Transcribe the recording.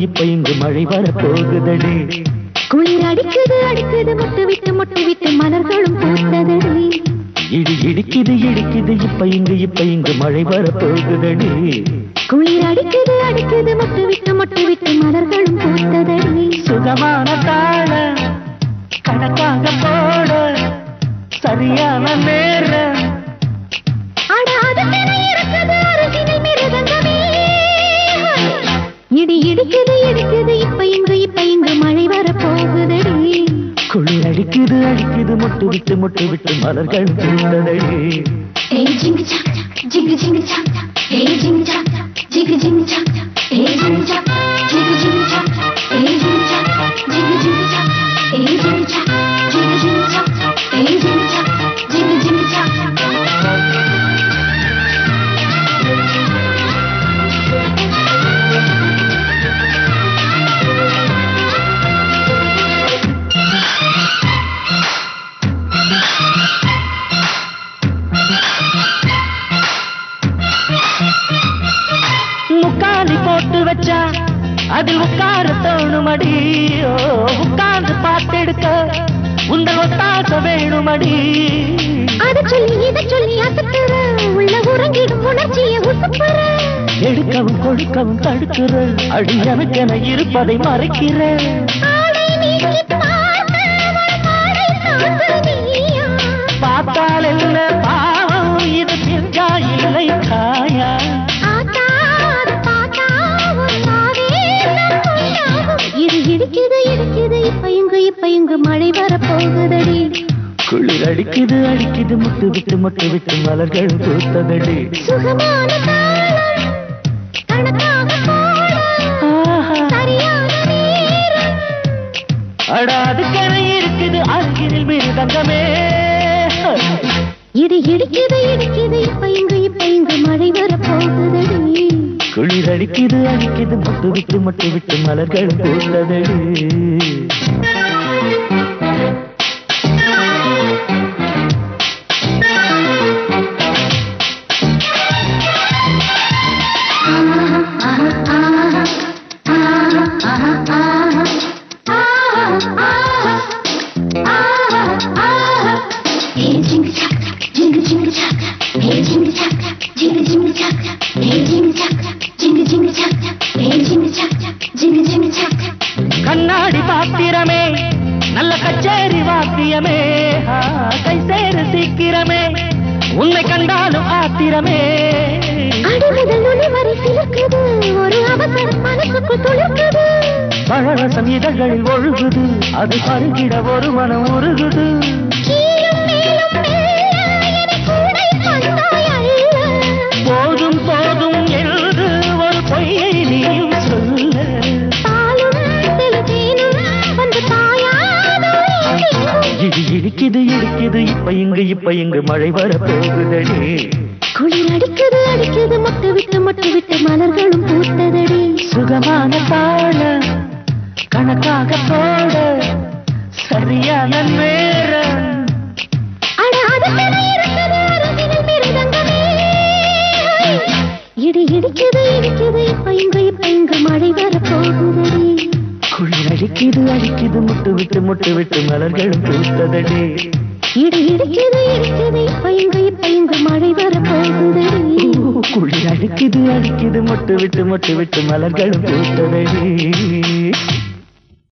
இப்ப இங்கு மழை வர போகுதடி குளிர் அடிக்குது அடிக்குது முட்டு விட்டு முட்டு விட்டு மலர்களும் பூத்ததடி இடி இடிக்குது இடிக்குது இப்ப இங்கு இப்ப இங்கு மழை வர போகுதடி குளிர் அடிக்குது அடிக்குது முட்டு விட்டு முட்டு விட்டு மலர்களும் பூத்ததடி சுகமான தாள கணக்காக போட சரியான நேரம் அட அதுக்கென இருக்குது அருகினில் மிருதங்கமே இடி இடிக்குது இடிக்குது இப்ப இங்கு இப்ப இங்கு மழை வர போகுதடி குளிர் அடிக்குது அடிக்குது முட்டு விட்டு முட்டு விட்டு மலர்கள் பூத்ததடி ஏய் ஜிங்கு சாக் ஜிங்கு ஜிங்கு சாக் ஏய் ஜிங்கு சாக் ஜிங்கு ஜிங்கு சாக் ஏய் ஜிங்கு சாக் ஜிங்கு ஜிங்கு சாக் ஏய் ஜிங்கு சாக் ஜிங்கு ஜிங்கு சாக் ஏய் ஜிங்கு சாக் ஜிங்கு ஜிங்கு சாக் ஏய் ஜிங்கு சாக் ஜிங்கு ஜிங்கு சாக் முக்காலி போட்டு வச்சா அதில் உட்கார தோணுமடி ஓ, உட்கார்ந்து பார்த்தெடுக்க உங்கள் ஒத்தாச வேணுமடி அத சொல்லி இத சொல்லி அசத்துற உள்ள உறங்கிடும் உணர்ச்சியை உசுப்புற எடுக்கவும் கொடுக்கவும் தடுக்கிற அடி எனக்கென இருப்பதை மறைக்கிற ஆடை நீக்கி பார்த்த ஒரு பாடை சார்ந்த நீயா பார்த்தால் என்ன பாவம் இது பிஞ்சா இல்லை காயா ஆத்தாத பாத்தா ஒரு ஆவேசம் உண்டாகும். இது இடிக்குது இடிக்குது இப்ப இங்கு இப்ப இங்கு மழை வர போகுதடி குளிர் அடிக்குது அடிக்குது முட்டு விட்டு முட்டு விட்டு மலர்கள் பூத்ததடி சுகமான தாளம் கணக்காக போட ஆஹா சரியான நேரம் அட அதுக்கென இருக்குது அருகினில் மிருதங்கமே இது இடிக்குது இடிக்குது இப்ப இங்கு இப்ப இங்கு மழை வர போகுதடி குளிர் அடிக்குது அடிக்குது முட்டு விட்டு முட்டு விட்டு மலர்கள் பூத்ததடி கண்ணாடி பாத்திரமே நல்ல கச்சேரி வாத்தியமே ஆ, கை சேரு சீக்கிரமே உன்னை கண்டாலும் ஆத்திரமே அடிமுதல் நுனி வரை சிலிர்க்குது ஒரு அவசரம் மனசுக்குள் துளிர்க்குது பழரசம் இதழ்களில் ஒழுகுது அது பருகிட ஒரு மனம் உருகுது கீழும் மேலும் மெல்ல என கூடை கொண்டாய் அள்ள. போதும் போதும் என்று ஒரு பொய்யை நீயும் சொல்ல பாலும் சில தேனும் வந்து பாயாதோ எங்கெங்கும். இடி இடிக்குது இடிக்குது இப்ப இங்கு இப்ப இங்கு மழை வர போகுதடி குளிர் அடிக்குது அடிக்குது முட்டு விட்டு முட்டு விட்டு மலர்களும் பூத்ததடி சுகமான தாழ கணக்காக போட சரியான நேரம் அட அதுக்கென இருக்குது அருகினில் மிருதங்கமே. இடி இடிக்குது இடிக்குது இப்ப இங்கு இப்ப இங்கு மழை வர போகுதடி குளிர் அடிக்குது அடிக்குது முட்டு விட்டு முட்டு விட்டு மலர்களும் பூத்ததடி இடி இடிக்குது இடிக்குது இப்ப இங்கு இப்ப இங்கு மழை வர போகுதடி குளிர் அடிக்குது அடிக்குது முட்டு விட்டு முட்டு விட்டு மலர்களும் பூத்ததடி